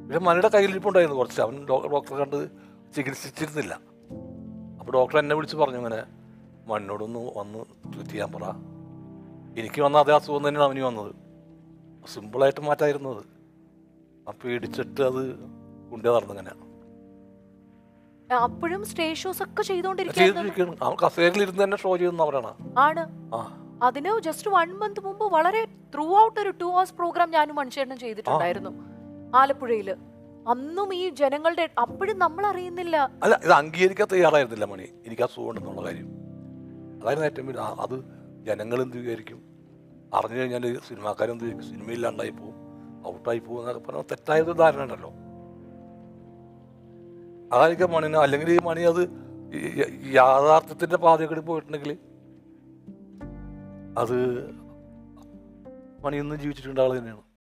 പിന്നെ മണിയുടെ കയ്യിലിരിപ്പുണ്ടായിരുന്നു കുറച്ച് അവൻ ഡോ- ഡോക്ടറെ കണ്ട് ചികിത്സിച്ചിരുന്നില്ല അപ്പോൾ ഡോക്ടർ എന്നെ വിളിച്ച് പറഞ്ഞു ഇങ്ങനെ മണ്ണിനോടൊന്ന് വന്ന് ട്രീറ്റ് ചെയ്യാൻ പറ എനിക്ക് വന്ന അതേ അസുഖം തന്നെയാണ് അവന് വന്നത് സിമ്പിളായിട്ട് മാറ്റായിരുന്നത് അപ്പം പേടിച്ചിട്ട് അത് കൊണ്ടു നടന്നു ഇങ്ങനെ അപ്പോഴും സ്റ്റേജ് ഷോസ് ഒക്കെ ചെയ്തോണ്ടിരിക്കുന്നു ചെയ്തിരിക്കുകയാണ് അവൻ കസേരയിൽ ഇരുന്ന് തന്നെ ഷോ ചെയ്യുന്നവരാണ് ആണ് ആ അതിന് ജസ്റ്റ് വൺ മന്ത് മുമ്പ് വളരെ ത്രൂ ഔട്ട് ഒരു ടു അവേഴ്സ് പ്രോഗ്രാം ഞാനും മനുഷ്യനും ചെയ്തിട്ടുണ്ടായിരുന്നു ആലപ്പുഴയില് അന്നും ഈ ജനങ്ങളുടെ അപ്പോഴും നമ്മൾ അറിയുന്നില്ല അല്ല ഇത് അംഗീകരിക്കാൻ തയ്യാറായിരുന്നില്ല മണി എനിക്ക് അസുഖം ഉണ്ടെന്നുള്ള കാര്യം അതായിരുന്നു ഏറ്റവും വലിയ ആ- അത് ജനങ്ങൾ എന്ത് വിചാരിക്കും അറിഞ്ഞു കഴിഞ്ഞാൽ സിനിമാക്കാരെന്ത് വിചാരിക്കും സിനിമയില്ലാണ്ടായി പോകും ഔട്ടായി പോകും എന്നൊക്കെ പറഞ്ഞാൽ തെറ്റായൊരു ധാരണ ഉണ്ടല്ലോ അതായിരിക്കും മണിന് അല്ലെങ്കിൽ ഈ മണി അത് ഈ- ഈ യാഥാർത്ഥ്യത്തിന്റെ പാതയിൽ പോയിട്ടുണ്ടെങ്കിൽ അത് മണി ഇന്നും ജീവിച്ചിട്ടുണ്ട് ആൾ തന്നെയാണ്